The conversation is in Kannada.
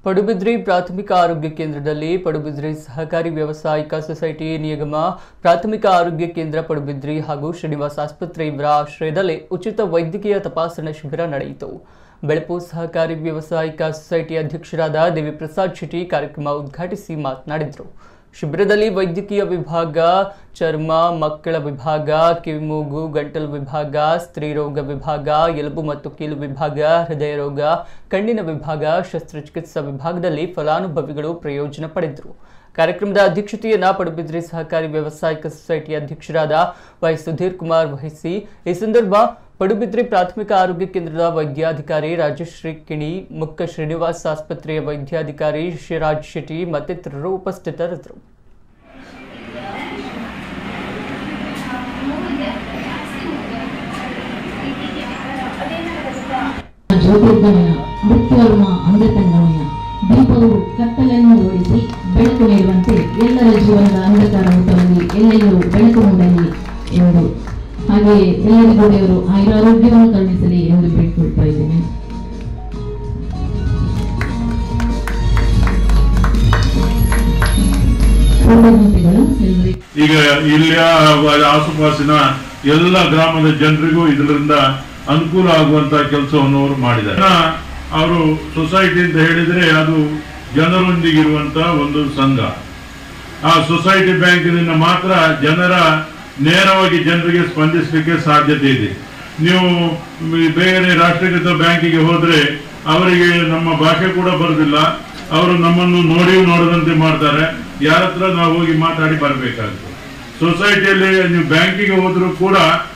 ಪಡುಬಿದ್ರಿ ಪ್ರಾಥಮಿಕ ಆರೋಗ್ಯ ಕೇಂದ್ರದಲ್ಲಿ ಪಡುಬಿದ್ರಿ ಸಹಕಾರಿ ವ್ಯವಸಾಯಿಕ ಸೊಸೈಟಿ ನಿಗಮ ಪ್ರಾಥಮಿಕ ಆರೋಗ್ಯ ಕೇಂದ್ರ ಪಡುಬಿದ್ರಿ ಹಾಗೂ ಶ್ರೀನಿವಾಸ ಆಸ್ಪತ್ರೆ ಇವರ ಆಶ್ರಯದಲ್ಲಿ ಉಚಿತ ವೈದ್ಯಕೀಯ ತಪಾಸಣಾ ಶಿಬಿರ ನಡೆಯಿತು ಬೆಳಪು ಸಹಕಾರಿ ವ್ಯವಸಾಯಿಕ ಸೊಸೈಟಿ ಅಧ್ಯಕ್ಷರಾದ ದೇವಿ ಪ್ರಸಾದ್ ಶೆಟ್ಟಿ ಕಾರ್ಯಕ್ರಮ ಉದ್ಘಾಟಿಸಿ ಮಾತನಾಡಿದರು ಶಿಬಿರದಲ್ಲಿ ವೈದ್ಯಕೀಯ ವಿಭಾಗ ಚರ್ಮ ಮಕ್ಕಳ ವಿಭಾಗ ಕಿವಿಮೂಗು ಗಂಟಲು ವಿಭಾಗ ಸ್ತ್ರೀರೋಗ ವಿಭಾಗ ಎಲುಬು ಮತ್ತು ಕೀಲು ವಿಭಾಗ ಹೃದಯ ರೋಗ ಕಣ್ಣಿನ ವಿಭಾಗ ಶಸ್ತ್ರಚಿಕಿತ್ಸಾ ವಿಭಾಗದಲ್ಲಿ ಫಲಾನುಭವಿಗಳು ಪ್ರಯೋಜನ ಪಡೆದರು ಕಾರ್ಯಕ್ರಮದ ಅಧ್ಯಕ್ಷತೆಯನ್ನ ಪಡುಬಿದ್ರಿ ಸಹಕಾರಿ ವ್ಯವಸಾಯಿಕ ಸೊಸೈಟಿ ಅಧ್ಯಕ್ಷರಾದ ವೈ ಸುಧೀರ್ ಕುಮಾರ್ ವಹಿಸಿ ಈ ಸಂದರ್ಭ ಪಡುಬಿದ್ರಿ ಪ್ರಾಥಮಿಕ ಆರೋಗ್ಯ ಕೇಂದ್ರದ ವೈದ್ಯಾಧಿಕಾರಿ ರಾಜಶ್ರೀ ಕಿಣಿ ಮುಖ್ಯ ಶ್ರೀನಿವಾಸ್ ಆಸ್ಪತ್ರೆಯ ವೈದ್ಯಾಧಿಕಾರಿ ಶಿರಾಜ್ ಶೆಟ್ಟಿ ಮತ್ತಿತರರು ಉಪಸ್ಥಿತರಿದ್ದರು ಜ್ಯೋತಿರ್ಗಮಯ ಮೃತ್ಯುವರ್ಮ ಅಮೃತಂಗಮಯ ದೀಪವು ಕತ್ತಲನ್ನು ಓಡಿಸಿ ಬೆಳಕು ನೀಡುವಂತೆ ಎಲ್ಲರ ಜೀವನದ ಅಂಧಕಾರವು ತೊಲಗಿ ಎಲ್ಲೆಲ್ಲೂ ಬೆಳಕು ಮೂಡಲಿ ಎಂದು ಹಾಗೆ ಎಲ್ಲರಿಗೂ ದೇವರು ಆಯುರಾರೋಗ್ಯವನ್ನು ಕರುಣಿಸಲಿ ಎಂದು ಬೇಡ್ಕೊಳ್ತಾ ಇದ್ದೇನೆ ಕೃತಜ್ಞತೆಗಳು ಎಲ್ಲರಿಗೂ ಈಗ ಇಲ್ಲಿಯ ಆಸುಪಾಸಿನ ಎಲ್ಲ ಗ್ರಾಮದ ಜನರಿಗೂ ಇದರಿಂದ ಅನುಕೂಲ ಆಗುವಂತ ಕೆಲಸವನ್ನು ಅವರು ಮಾಡಿದ್ದಾರೆ ಅವರು ಸೊಸೈಟಿ ಅಂತ ಹೇಳಿದ್ರೆ ಅದು ಜನರೊಂದಿಗಿರುವಂತ ಒಂದು ಸಂಘ ಆ ಸೊಸೈಟಿ ಬ್ಯಾಂಕಿನಿಂದ ಮಾತ್ರ ಜನರ ನೇರವಾಗಿ ಜನರಿಗೆ ಸ್ಪಂದಿಸಲಿಕ್ಕೆ ಸಾಧ್ಯತೆ ಇದೆ ನೀವು ಈ ಬೇರೆ ರಾಷ್ಟ್ರೀಕೃತ ಬ್ಯಾಂಕಿಗೆ ಹೋದ್ರೆ ಅವರಿಗೆ ನಮ್ಮ ಭಾಷೆ ಕೂಡ ಬರುದಿಲ್ಲ ಅವರು ನಮ್ಮನ್ನು ನೋಡಿಯೂ ನೋಡದಂತೆ ಮಾಡ್ತಾರೆ ಯಾರ ಹತ್ರ ನಾವು ಹೋಗಿ ಮಾತಾಡಿ ಬರಬೇಕಾಗುತ್ತೆ ಸೊಸೈಟಿಯಲ್ಲಿ ನೀವು ಬ್ಯಾಂಕಿಗೆ ಹೋದ್ರು ಕೂಡ